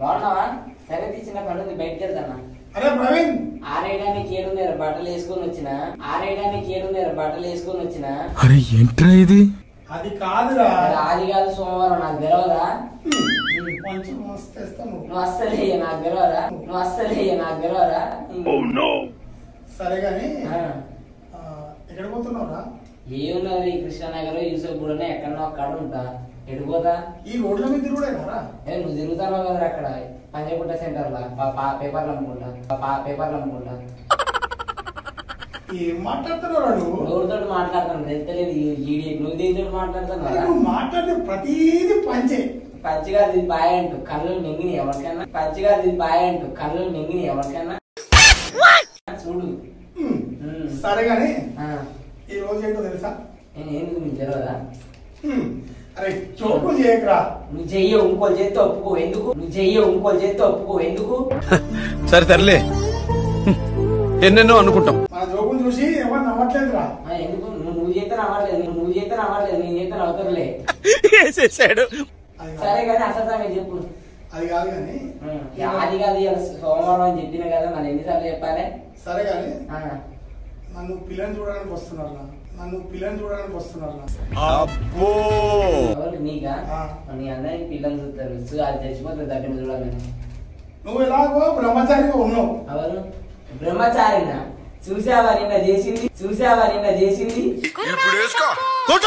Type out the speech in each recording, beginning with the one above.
బాగున్నావా సరే చిన్న పని ఉంది బయటకు వెళ్తానా అరే ప్రవీణ్ ఆరేయడానికి ఏడున్నర బట్టలు వేసుకొని వచ్చిన ఆరేయడానికి ఏడున్నర బట్టలు వేసుకొని వచ్చిన అరే ఏంట్రా ఇది అది కాదురా ఆది కాదు సోమవారం నాకు తెలవదా కొంచెం మస్తు ఇస్తాను నువ్వు అస్సలే నాకు తెలవదా నువ్వు అస్సలే నాకు తెలవదా సరే గాని ఆ. ఆ, ఎక్కడ పోతున్నావురా ఏమున్నది కృష్ణానగర్ యూసఫ్ గూడనే ఎక్కడో అక్కడ ఉంటా ఎడిపోతా ఈ రోడ్ల మీద తిరుగుడేనారా ఏ నువ్వు తిరుగుతావు కదా అక్కడ పంజగుట్ట సెంటర్ లా పా- పా- పేపర్లు అమ్ముకుంటా పా- పా- పేపర్లు అమ్ముకుంటా ఏం మాట్లాడుతున్నావురా నువ్వు ఎవరితో మాట్లాడతాను తెలియదు ఈడి నువ్వు దీంతో మాట్లాడుతాను అరే, నువ్వు మాట్లాడే ప్రతిదీ పంచే పచ్చిగా ఇది బాయంటు కళ్ళు మింగిని ఎవరికైనా పచ్చిగా ఇది బాయంటు కళ్ళు మింగిని ఎవరికైనా చూడు ఉమ్, ఉమ్. సరే గాని ఆ, ఈ రోజు ఏంటో తెలుసా నేను ఎందుకు నీకు తెలియదా ఉమ్, అరే చోకు చేయకరా నువ్వు చెయ్యవు ఇంకోటి చేస్తే ఒప్పుకో ఎందుకు నువ్వు చెయ్యవు ఇంకోటి చేస్తే ఒప్పుకో ఎందుకు సరే తరలే ఎన్నెన్నో అనుకుంటాం మన జోకును చూసి ఎవరు నవ్వట్లేదురా ఆ, ఎందుకు నువ్వు నువ్వు చేస్తే నవ్వట్లేదు నువ్వు చేస్తే నవ్వట్లేదు నేను చేస్తే నవ్వుతారులే వేసేసాడు అది కాదు. సరే కానీ అసలు సంగతి చెప్పు అది కాదు కానీ ఉమ్, అది కాదు ఇవాళ సోమవారం అని చెప్పిన కదా మరి ఎన్నిసార్లు చెప్పాలి సరే కానీ ఆ, నన్ను పిల్లని చూడడానికి వస్తున్నారు నన్ను పిల్లని చూడడానికి వస్తున్నారు అబ్బో ఎవరు నీకా ఆ. నీ అందరికి పిల్లలు చూస్తారు చూ, అది చచ్చిపోతుంది దగ్గర చూడాలని నువ్వు ఎలాగో బ్రహ్మచారిగా ఉన్నావు ఎవరు బ్రహ్మచారిన చూసావా నిన్న చేసింది చూసావా నిన్న చేసింది ఇప్పుడు వేసుకో కూర్చో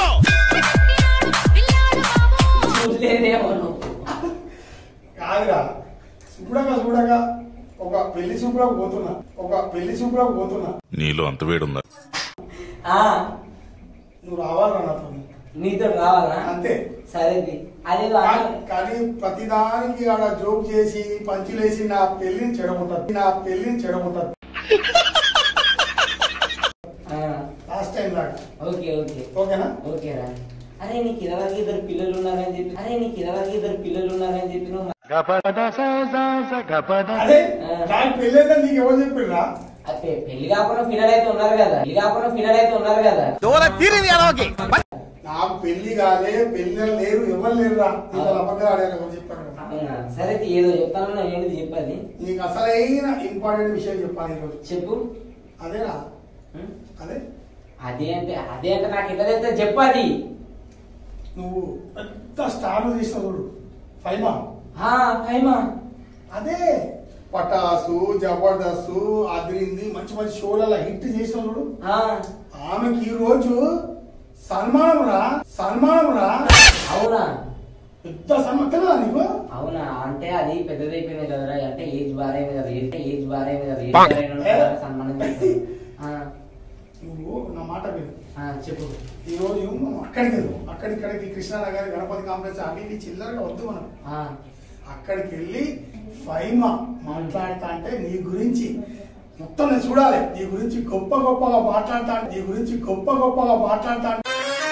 చూడలేదేమో నువ్వు కాదురా చూడగా చూడగా ఒక పెళ్లి చూపులకు పోతున్నా ఒక పెళ్లి చూపులకు పోతున్నా నీలో అంత వేడుందా ఆ, నువ్వు రావాలరా నాతో నీతో రావాలా అంతే సరే ది. అదేదో కా- అన్న- కానీ ప్రతిదానికి ఆడ జోక్ చేసి పంచులేసి నా పెళ్లిని చెడగొట్టదు నా పెళ్లిని చెడగొట్టదు ఆ, లాస్ట్ టైం లాగా ఓకే ఓకే ఓకేనా ఓకేరా అరే నీకు ఇరవై ఇద్దరు పిల్లలు ఉన్నారని చెప్పి అరే నీకు ఇరవై ఇద్దరు పిల్లలు ఉన్నారని చెప్పి నువ్వు అదే ఆ. నాకు పెళ్లి అయితే నీకు ఎవరు చెప్పిర్రా అదే పెళ్లి కాకుండా ఫినల్ అయితే ఉన్నారు కదా పెళ్లి కాకుండా ఫినల్ అయితే ఉన్నారు కదా నాకు పెళ్లి కాలే పెళ్లి లేరు ఎవరు లేరురా నీకు అబద్ధాలు ఆడారు ఎవరు చెప్పారు కదా. అవునా సరే తి, ఏదో చెప్తాను ఏంటిది చెప్పది నీకు అసలైన ఇంపార్టెంట్ విషయం చెప్పాలి ఈరోజు చెప్పు అదేనా ఉం? అదే అదే అంటే అదే అంటే నాకు ఎట్లా తెస్తే చెప్పది నువ్వు పెద్ద స్టార్ తీసిన చూడు ఫైమా ఆ, ఫైమా అదే పటాసు జబర్దస్త్ అదిరింది మంచి మంచి షోలలో హిట్ చేసిన చూడు ఆ, ఆమెకి ఈ రోజు సన్మానం రా సన్మానం రా అవునా పెద్ద సన్మానం తెలియదా నీకు అవునా అంటే అది పెద్దదైపోయింది కదరా అంటే ఏజ్ బారైంది కదా ఏజ్ ఏజ్ బారైంది కదా ఏజ్ పాక్. బారైన వాళ్ళకి కదా సన్మానం చేస్తారు. ఆ, నువ్వు నా మాట విను ఆ, చెప్పు ఈ రోజు మనం అక్కడికి వెళ్ళు అక్కడికి ఇక్కడికి కృష్ణానగర్ గణపతి కాంప్లెక్స్ అవి ఇవి చిల్లరగా వద్దు మనం ఆ, అక్కడికి వెళ్ళి ఫైమా మాట్లాడతా అంటే నీ గురించి మొత్తం నేను చూడాలి నీ గురించి గొప్ప గొప్పగా మాట్లాడతా అంటే నీ గురించి గొప్ప గొప్పగా మాట్లాడతా అంటే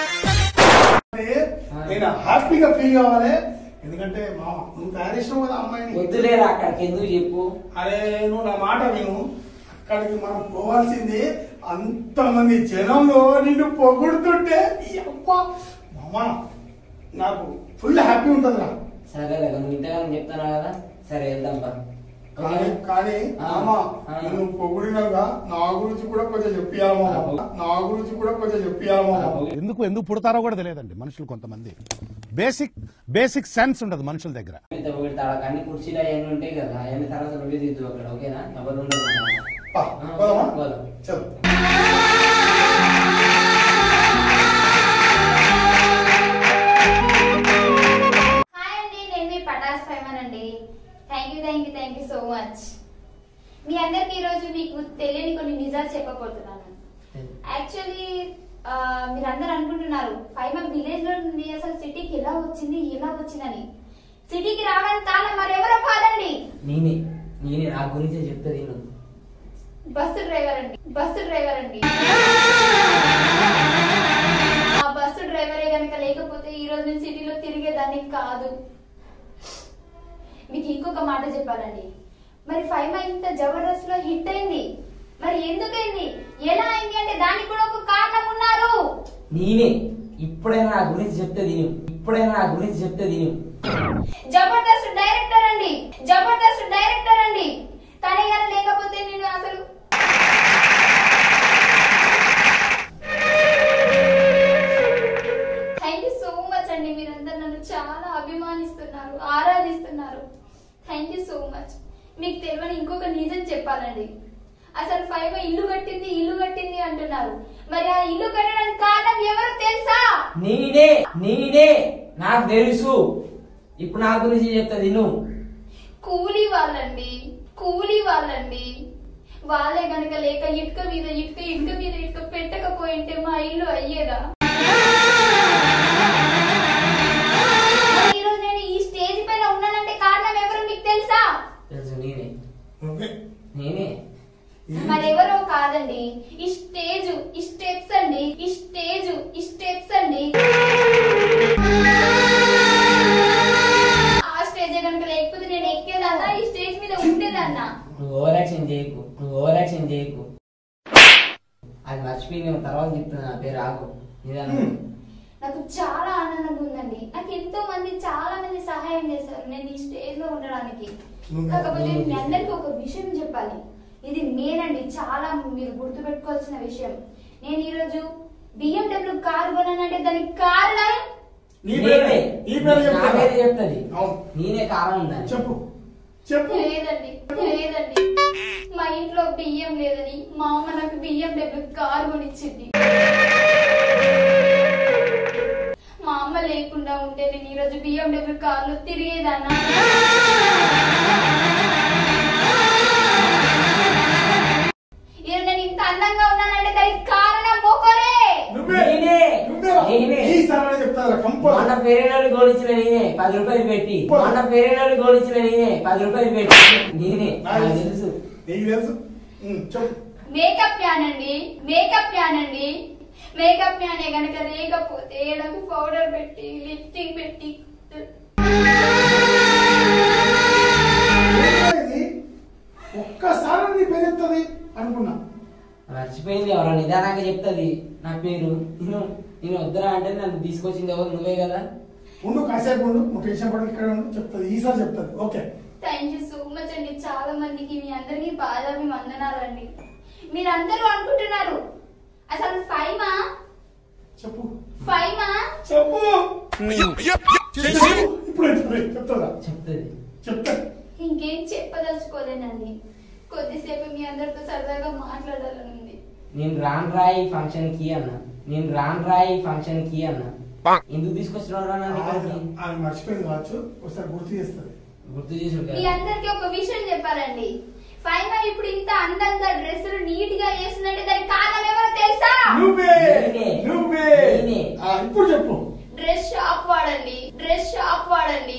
నేను హ్యాపీగా ఫీల్ కావాలి ఎందుకంటే మామ నువ్వు తయారు చేసినావు కదా అమ్మాయిని వద్దులేరా అక్కడికి ఎందుకు చెప్పు అరే నువ్వు నా మాట విను అక్కడికి మనం పోవాల్సింది అంతమంది జనంలో నిన్ను పొగుడుతుంటే ఈ అబ్బ మామ నాకు ఫుల్ హ్యాపీ ఉంటుందిరా సరే నువ్వు ఇంతగానో చెప్తాను కదా సరే వెళ్దాం పా కానీ కానీ ఆ, మామ ఆ. నువ్వు పొగిడినాక నా గురించి కూడా కొంచెం చెప్పియాలి మామ ఆ, నా గురించి కూడా కొంచెం చెప్పియాలి మామ ఎందుకు ఎందుకు పుడతారో కూడా తెలియదండి మనుషులు కొంతమంది బేసిక్ బేసిక్ సెన్స్ ఉండదు మనుషుల దగ్గర ఇంత పెడతా అన్ని కుర్చీలు అవన్నీ ఉంటాయి కదా అవన్నీ తర్వాత నువ్వే తీద్దు అక్కడ ఓకేనా ఎవరు ఉండదు పా, ఆ, పోదామా పోదాం. చలో హాయ్ అండి నేను మీ పటాస్ ఫైమన్ అండి thank you thank you thank you so much మీ అందరికి ఈరోజు మీకు తెలియని కొన్ని నిజాలు చెప్పబోతున్నాను యాక్చువల్లీ మీరు అందరు అనుకుంటున్నారు ఫైమా విలేజ్ లో నుండి అసలు సిటీకి ఎలా వచ్చింది ఎలా వచ్చిందని సిటీకి రావడానికి కారణం మరెవరో కాదండి నేనే నేనే నా గురించే చెప్తా నేను బస్సు డ్రైవర్ అండి బస్సు డ్రైవర్ అండి ఆ బస్సు డ్రైవరే గనక లేకపోతే ఈ రోజు నేను సిటీలో తిరిగేదాన్ని కాదు మీకు ఇంకొక మాట చెప్పాలండి మరి ఫైవ్ ఇంత జబర్దస్త్ లో హిట్ అయింది మరి ఎందుకైంది ఎలా అయింది అంటే దానికి కూడా ఒక కారణం ఉన్నారు నేనే ఇప్పుడైనా నా గురించి చెప్తే తిను ఇప్పుడైనా నా గురించి చెప్తే తిను జబర్దస్త్ డైరెక్టర్ అండి జబర్దస్త్ డైరెక్టర్ అండి తనే కానీ లేకపోతే నేను అసలు థ్యాంక్ యూ సో మచ్ అండి మీరందరూ నన్ను చాలా అభిమానిస్తున్నారు ఆరాధిస్తున్నారు థ్యాంక్ యూ సో మచ్ మీకు తెలియని ఇంకొక నిజం చెప్పాలండి అసలు ఫైవ్ ఇల్లు కట్టింది ఇల్లు కట్టింది అంటున్నారు మరి ఆ ఇల్లు కట్టడానికి కారణం ఎవరు తెలుసా నేనే నేనే నాకు తెలుసు ఇప్పుడు నా గురించి చెప్తుంది నువ్వు కూలీ వాళ్ళండి కూలీ వాళ్ళండి వాళ్ళే గనక లేక ఇటుక మీద ఇటుక ఇటుక మీద ఇటుక పెట్టకపోయింటే మా ఇల్లు అయ్యేదా మరి ఈరోజు నేను ఈ స్టేజ్ పైన ఉన్నానంటే కారణం ఎవరు మీకు తెలుసా తెలుసు నేనే నువ్వే నేనే మరెవరో కాదండి ఈ స్టేజ్ ఈ స్టెప్స్ అండి ఈ స్టేజ్ ఈ స్టెప్స్ అండి ఆ స్టేజ్ కనుక లేకపోతే నేను ఎక్కేదన్నా ఈ స్టేజ్ మీద ఉండేదన్నా నువ్వు ఓవర్ యాక్షన్ చేయకు నువ్వు ఓవర్ యాక్షన్ చేయకు అది మర్చిపోయి నేను తర్వాత చెప్తున్నా నా పేరు ఆకు నిదానం నాకు చాలా ఆనందంగా ఉందండి నాకు ఎంతో మంది చాలా మంది సహాయం చేశారు నేను ఈ స్టేజ్ లో ఉండడానికి నువ్వు- కాకపోతే నువ్వు మీ అందరికి ఒక విషయం చెప్పాలి ఇది నేనండి చాలా మీరు గుర్తు పెట్టుకోవాల్సిన విషయం నేను ఈరోజు బిఎండబ్ల్యూ కారు కొన్నానంటే దానికి కారణం నీ పేరే నేనే. నీ పేరు నా చెప్తా పేరు చెప్తుంది అవును నేనే కారణం దానికి చెప్పు చెప్పు లేదండి లేదండి మా ఇంట్లో బియ్యం లేదని మా అమ్మ నాకు బిఎండబ్ల్యూ కారు కొనిచ్చింది మా అమ్మ లేకుండా ఉంటే నేను ఈరోజు బిఎండబ్ల్యూ కార్లు తిరిగేదాన్నా ఈరోజు నేను ఇంత అందంగా ఉన్నానంటే దానికి కారణం మొక్కలే నువ్వే నేనే. నువ్వే నేనే. ఈ సార్ చెప్తా కంపల్ మొన్న పేరేనాడు గోలించిన నేనే పది రూపాయలు పెట్టి మొన్న పేరేనాడు గోలించిన నేనే పది రూపాయలు పెట్టి నేనే నాకు తెలుసు నీకు తెలుసు ఉమ్, చెప్పు మేకప్ ప్యాన్ అండి మేకప్ ప్యాన్ అండి మేకప్ ప్యానే గనక లేకపోతే నాకు పౌడర్ పెట్టి లిప్స్టిక్ పెట్టి ఏంటి ఇది? ఒక్కసారి నీ పేరు చెప్తుంది అనుకున్నా మర్చిపోయింది ఎవరో నిదానంగా చెప్తుంది నా పేరు నేను నేను వద్దురా అంటే నన్ను తీసుకొచ్చింది ఎవరు నువ్వే కదా ఉండు కాసేపు ఉండు నువ్వు టెన్షన్ పడక ఇక్కడ ఉండు చెప్తుంది ఈసారి చెప్తుంది okay thank you so much అండి చాలా మందికి మీ అందరికి పాదాభి వందనాలండి మీరందరూ అనుకుంటున్నారు అసలు ఫైమా చెప్పు ఫైమా చెప్పు ఇప్పుడు చెప్తుందా చెప్తుంది చెప్తా ఇంకేం చెప్పదలుచుకోలేనండి కొద్దిసేపు మీ అందరితో సరదాగా మాట్లాడాలని ఉంది నేను రాను రాయి ఫంక్షన్ కి అన్నా నేను రాను రాయి ఫంక్షన్ కి అన్నా ఎందుకు తీసుకొచ్చినావు రా నన్ను ఇక్కడికి? ఆమె మర్చిపోయింది కావచ్చు ఒకసారి గుర్తు చేస్తుంది గుర్తు చేసి మీ అందరికి ఒక విషయం చెప్పాలండి ఫైమా ఇప్పుడు ఇంత అందంగా డ్రెస్సులు నీట్ గా వేస్తుందంటే దానికి కారణం ఎవరో తెలుసా నువ్వే నేనే. నువ్వే నేనే. ఆ, ఇప్పుడు చెప్పు డ్రెస్ షాప్ వాడండి డ్రెస్ షాప్ వాడండి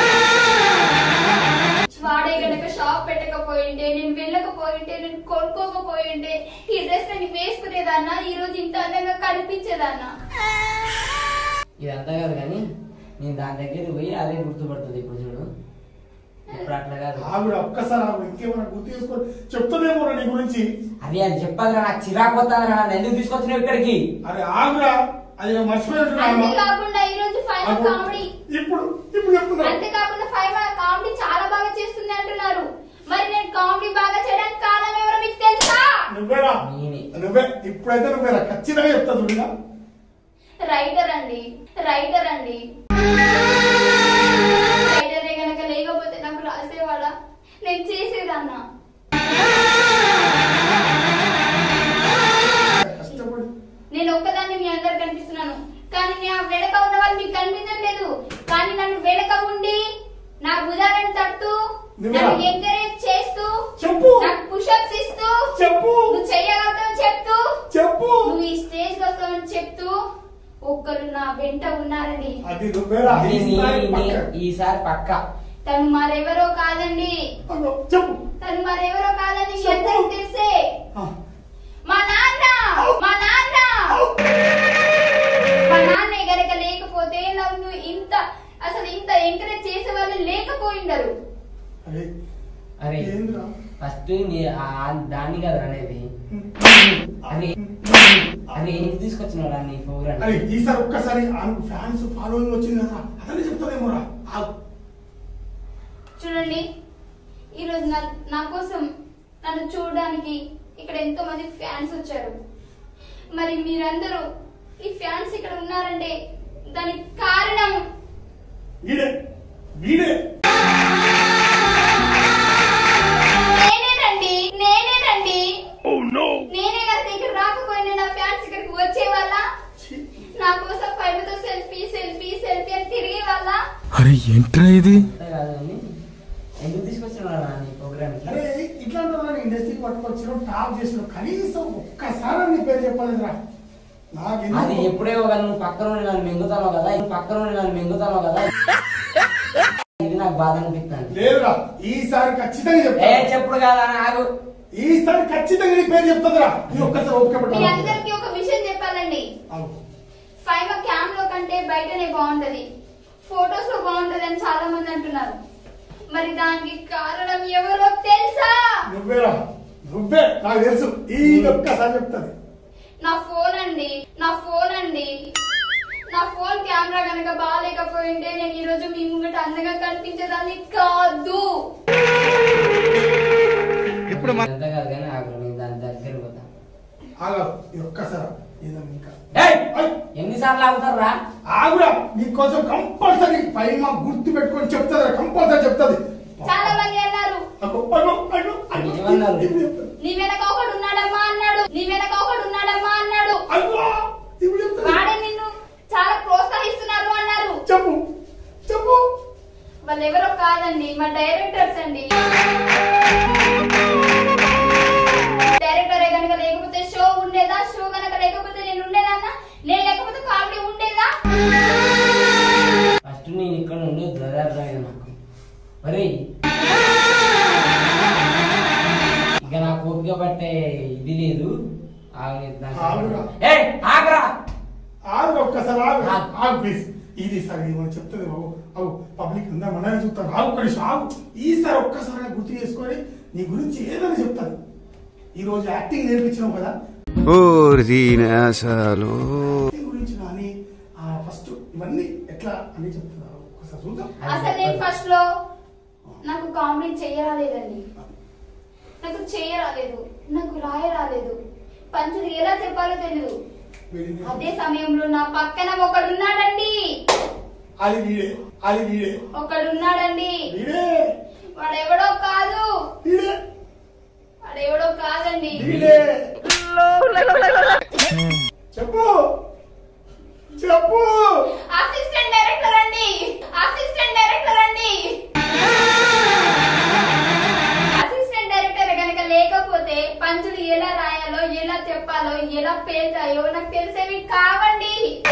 వాడే గనక షాప్ పెట్టకపోయింటే నేను వెళ్ళకపోయింటే నేను కొనుక్కోకపోయింటే ఈ డ్రెస్ నేను వేసుకునేదాన్నా ఈ రోజు ఇంత అందంగా కనిపించేదాన్నా ఇదంతా కాదు కానీ నేను దాని దగ్గరికి పోయి అదే గుర్తుపడుతుంది ఇప్పుడు చూడు ఇప్పుడు అట్లా కాదు ఆవిడ ఒక్కసారి ఆవిడ ఇంకేమైనా గుర్తు చేసుకొని చెప్తుందేమో నీ గురించి అది అది చెప్పదురా నాకు చిరాకు పోతుందిరా నన్ను ఎందుకు తీసుకొచ్చినావు ఇక్కడికి అది ఆగురా అది మర్చిపోయినట్టున్నా అంతేకాకుండా ఈ రోజు ఫైనల్ కామెడీ ఇప్పుడు ఇప్పుడు చెప్తున్నా అంతేకాకుండా ఫైనల్ కామెడీ చాలా బాగా చేస్తుంది అంటున్నారు మరి నేను కామెడీ బాగా చేయడానికి కారణం ఎవరో మీకు తెలుసా నువ్వేరా నేనే. నువ్వే ఇప్పుడైతే నువ్వేరా ఖచ్చితంగా చెప్తా చూడగా రైటర్ అండి రైటర్ అండి రైటరే గనక లేకపోతే నాకు రాసేవాడా నేను చేసేదన్నా కష్టపడి నేను ఒక్కదాన్ని మీ అందరు కనిపిస్తున్నాను కానీ నా వెనక ఉన్న వాళ్ళు మీకు కనిపించట్లేదు కానీ నన్ను వెనక ఉండి నా భుజాలను తట్టు నువ్వా? నన్ను ఎంకరేజ్ చేస్తూ చెప్పు నాకు పుషప్స్ ఇస్తూ చెప్పు నువ్వు చెయ్యగలుగుతావు చెప్తూ చెప్పు నువ్వు ఈ స్టేజ్ వస్తావని చెప్తూ ఒక్కరు నా వెంట ఉన్నారండి అది నువ్వేరా ఇది నీ- ఈసారి నీ- పక్క. ఈసారి పక్క తను మరెవరో కాదండి అగో, చెప్పు తను మరెవరో కాదండి మీ చెప్పు. అందరికి తెలిసే ఆ, మా నాన్న మా నాన్న మా నాన్న గనక లేకపోతే నన్ను ఇంత అసలు ఇంత ఎంకరేజ్ చేసే వాళ్ళు లేకపోయిండరు అరే అరే ఏందిరా ఫస్ట్ నీ- ఆ- దాన్ని కదా అనేది అరే అరే ఎందుకు తీసుకొచ్చినావు రా నీ ప్రోగ్రామ్ అరే ఈసారి ఒక్కసారి ఫ్యాన్స్ ఫాలోయింగ్ వచ్చింది కదా అతనే చెప్తానేమోరా ఆగు. చూడండి ఈరోజు నా నా కోసం నన్ను చూడడానికి ఇక్కడ ఎంతో మంది ఫ్యాన్స్ వచ్చారు మరి మీరందరూ ఈ ఫ్యాన్స్ ఇక్కడ ఉన్నారంటే దానికి కారణం వీడే వీడే నేనేనండి నేనేనండి నేనే కనుక ఇక్కడ రాకపోయినా నా ఫ్యాన్స్ ఇక్కడికి వచ్చే వాళ్ళ నా కోసం ఫైవ్ తో సెల్ఫీ సెల్ఫీ సెల్ఫీ అని తిరిగే వాళ్ళ అరే ఏంట్రా ఇది అంతే కాదండి ఎందుకు తీసుకొచ్చినాడు నా నీ ప్రోగ్రామ్కి అరే ఇట్లాంటి వాళ్ళని ఇండస్ట్రీకి పట్టుకొచ్చిన టాప్ చేసిన కనీసం ఒక్కసారి నీ పేరు చెప్పలేదురా అది నాకు ఎప్పుడే ఒక నువ్వు పక్కన ఉండి నన్ను మింగుతానో కదా నువ్వు పక్కన ఉండి నన్ను మింగుతానో కదా ఇది నాకు బాధ అనిపిస్తుంది లేదురా ఈసారి ఖచ్చితంగా ఏ చెప్తా చెప్పుడు కాదా నాకు ఈసారి ఖచ్చితంగా నీ పేరు చెప్తుందిరా నీ ఒక్కసారి ఓపిక మీ పట్టాలి అందరికి ఒక విషయం చెప్పాలండి ఫైవ్ క్యామ్ లో కంటే బయటనే బాగుంటది ఫొటోస్ లో బాగుంటది అని చాలా మంది అంటున్నారు మరి దానికి కారణం ఎవరో తెలుసా నువ్వేరా నువ్వే నాకు తెలుసు ఈ ఒక్కసారి చెప్తాది నా ఫోన్ అండి నా ఫోన్ అండి నా ఫోన్ కెమెరా కనుక బాగాలేకపోయింటే నేను ఈ రోజు మీ ముంగట అందంగా కనిపించేదాన్ని కాదు ఇప్పుడు ఎంత కాదు కానీ ఆగు నేను దాని దగ్గర పోతా ఆగా ఈ ఒక్కసారి ఏదన్నా ఇంకా ఏయ్! ఐ, ఎన్నిసార్లు ఆగుతారా ఆగురా నీకోసం కంపల్సరీ పై మా గుర్తు పెట్టుకొని చెప్తాదిరా కంపల్సరీ చెప్తాది చాలా మంది అన్నారు అగో, అగో, అగో, అగో, ఏమన్నారు? ఇప్పుడు చెప్తాది. నీ వెనక ఒకడు ఉన్నాడమ్మా అన్నాడు నీ వెనక ఒకడు ఉన్నాడమ్మా అన్నాడు అగో, ఇప్పుడు చెప్తాది. వాడే నిన్ను చాలా ప్రోత్సహిస్తున్నారు అన్నారు చెప్పు చెప్పు వాళ్ళు ఎవరో కాదండి మా డైరెక్టర్స్ అండి డైరెక్టరే కనుక లేకపోతే షో ఉండేదా షో కనుక లేకపోతే నేను ఉండేదన్నా నేను లేకపోతే కామెడీ ఉండేదా ఫస్ట్ నేను ఇక్కడ నుండి దదార్థమైంది నాకు మరి ఇక నాకు ఓపిక పట్టే ఇది లేదు ఆగు, నేను దాని ఆగురా. ఏయ్, ఆగురా ఆగు ఒక్కసారి ఆగు ఆగు. ఆగు ప్లీజ్ ఇది సార్ ఏమైనా చెప్తుంది బాబు అవు పబ్లిక్ అంతా మనమే చూస్తాను ఆగు ఒక్క నిమిషం ఆగు ఈసారి ఒక్కసారి గుర్తు చేసుకొని నీ గురించి ఏదని చెప్తాను ఈ రోజు యాక్టింగ్ నేర్పించినావు కదా అసలు యాక్టింగ్ గురించి కానీ ఆ ఫస్ట్ ఇవన్నీ ఎట్లా అని చెప్తున్నా ఒకసారి చూద్దాం అసలు నేను ఫస్ట్ లో నాకు కామెడీ చేయరాలేదండి నాకు చేయరాలేదు నాకు రాయరాలేదు పంచులు ఎలా చెప్పాలో తెలియదు వీడిని- అదే సమయంలో నా పక్కన ఒకడున్నాడండి అది వీడే అది వీడే ఒకడున్నాడండి వీడే వాడెవడో కాదు వీడే వాడెవడో కాదండి వీడే చెప్పు చెప్పు అసిస్టెంట్ డైరెక్టర్ అండి అసిస్టెంట్ డైరెక్టర్ అండి అసిస్టెంట్ డైరెక్టర్ కనుక లేకపోతే పంచులు ఎలా రాయాలో ఎలా చెప్పాలో ఎలా పేల్తాయో నాకు తెలిసేవి కావండి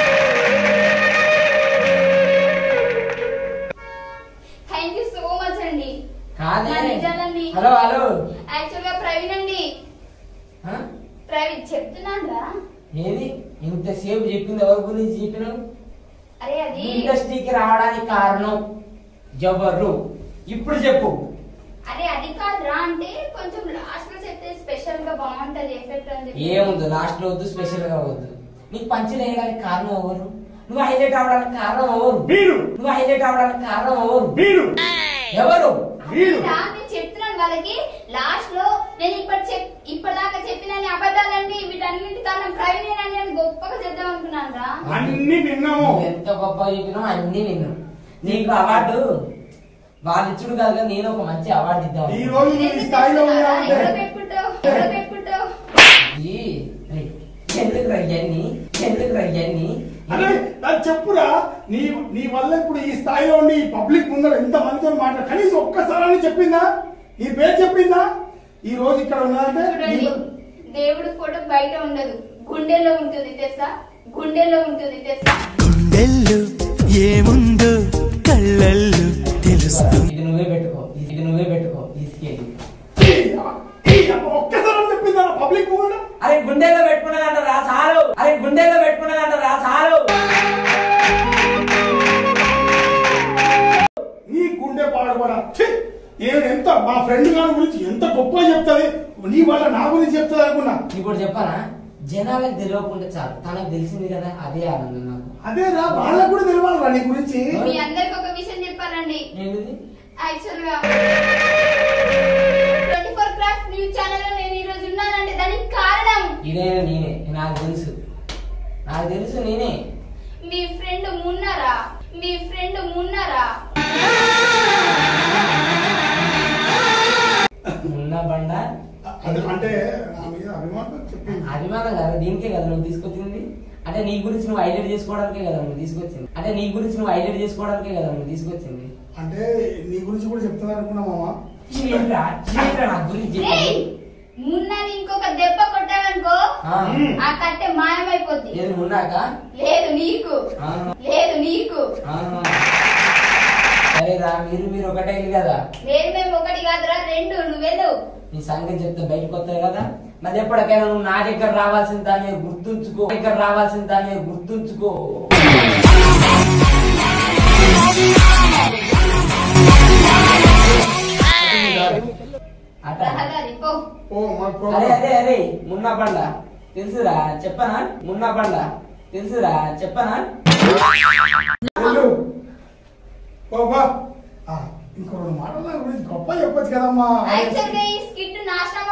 థ్యాంక్ యూ సో మచ్ అండి కాదే నా నిజాలన్నీ హలో హలో యాక్చువల్ గా ప్రవీణ్ అండి ఆ? ప్రవీణ్ చెప్తున్నాను రా ఏది ఇంతసేపు చెప్పింది ఎవరి గురించి చెప్పినావు అరే అది ఇండస్ట్రీకి రావడానికి కారణం ఎవరు ఇప్పుడు చెప్పు అరే అది కాదురా అంటే కొంచెం లాస్ట్ లో చెప్తే స్పెషల్ గా బాగుంటది ఎఫెక్ట్ అని చెప్పి ఏముంది లాస్ట్ లో వద్దు స్పెషల్ గా వద్దు నీకు పంచులు వేయడానికి కారణం ఎవరు నువ్వు హైలైట్ అవడానికి కారణం ఎవరు వీడు నువ్వు హైలైట్ అవడానికి కారణం ఎవరు వీడు ఎవరు వీడు అదేరా, నేను చెప్తున్నాను వాళ్ళకి లాస్ట్ లో నేను ఇప్పటి చెప్ ఇప్పటిదాకా చెప్పిన అబద్ధాలండి వీటన్నిటి కారణం ప్రవీణ్ అని నేను గొప్పగా చెప్దాం అనుకున్నాను రా అన్ని విన్నాము నువ్వు ఎంత గొప్ప చెప్పినావు అన్ని విన్నావు నీకు అవార్డు వాళ్ళు ఇచ్చుడు కాదు కానీ నేను ఒక మంచి అవార్డు ఇద్దాం ఈ రోజు నువ్వు ఈ స్థాయిలో ఉన్నావంటే ఎవరో పెట్టుకుంటావు ఎవరో పెట్టుకుంటావు ఈ, రేయ్, ఎందుకు రయ్యన్ని ఎందుకు రయ్యన్ని అరే నాకు చెప్పురా నీ నీ వల్ల ఇప్పుడు ఈ స్థాయిలో ఉండి ఈ పబ్లిక్ ముందర ఎంత మందితో మాట కనీసం ఒక్కసారి చెప్పిందా నీ పేరు చెప్పిందా ఈ రోజు ఇక్కడ ఉన్నదంటే చూడండి నీ- దేవుడు ఫోటో బయట ఉండదు గుండెల్లో ఉంటుంది తెలుసా గుండెల్లో ఉంటుంది తెలుసా గుండెల్లో ఏముందో కళ్ళల్లో తెలుస్తూ ఇది నువ్వే పెట్టుకో ఇది నువ్వే పెట్టుకో తీసుకెళ్ళి ఈ అమ్మ ఒక్కసారి చెప్పిందా పబ్లిక్ ముందర అరే గుండెల్లో పెట్టుకున్నదంట రా చాలు అరే గుండెల్లో పెట్టుకున్నదంట రా చాలు నీ గుండె పాడబడా నేను ఎంత మా ఫ్రెండ్ గారి గురించి ఎంత గొప్ప చెప్తుంది నీ వల్ల నా గురించి చెప్తుంది అనుకున్నా ఇప్పుడు చెప్పానా జనాలకు తెలియకుండా చాలు తనకు తెలిసింది కదా అదే ఆనందం నాకు అదే రా వాళ్ళకు కూడా తెలియాలిరా నీ గురించి మీ అందరికి ఒక విషయం చెప్పాలండి ఏంటిది యాక్చువల్ గా twenty four craft news channel లో నేను ఈ రోజు ఉన్నానంటే దానికి కారణం ఇదే నేనే నాకు తెలుసు నాకు తెలుసు నేనే మీ ఫ్రెండ్ మున్నారా మీ ఫ్రెండ్ మున్నారా ఉన్న బండ అది అంటే నా మీద అభిమానం చెప్పింది అభిమానం కదా దీనికే కదా నువ్వు తీసుకొచ్చింది అంటే నీ గురించి నువ్వు హైలైట్ చేసుకోవడానికే కదా నువ్వు తీసుకొచ్చింది అంటే నీ గురించి నువ్వు హైలైట్ చేసుకోవడానికే కదా నువ్వు తీసుకొచ్చింది అంటే నీ గురించి కూడా చెప్తుంది అనుకున్నా మామ ఏంట్రా? ఏంట్రా నా గురించి రేయ్! చెప్పేది? మున్నాని ఇంకొక దెబ్బ కొట్టావనుకో ఆ, ఆ కట్టె మాయమైపోద్ది ఏది ఉన్నాక లేదు నీకు ఆ, లేదు నీకు ఆ. సరేరా మీరు మీరు ఒకటే ఇల్లు కదా లేదు మేము ఒకటి కాదురా రెండు నువ్వేదు నీ సంగతి చెప్తే బయటకు వస్తాయి కదా మరి ఎప్పటికైనా నువ్వు నా దగ్గర రావాల్సిన దాన్ని గుర్తుంచుకో నా దగ్గర రావాల్సిన దాన్ని గుర్తుంచుకో అట రహదారి పో ఓ మన అరే ప్రోగ్రామ్ అరే అరే మున్నా బండ తెలుసురా చెప్పనా మున్నా బండ తెలుసురా చెప్పనా వెళ్ళు. పో, పో. ఆ, ఇంకో రెండు మాటలు నా గురించి గొప్ప చెప్పొచ్చు కదమ్మా యాక్చువల్ గా ఈ స్కిట్ నాశనం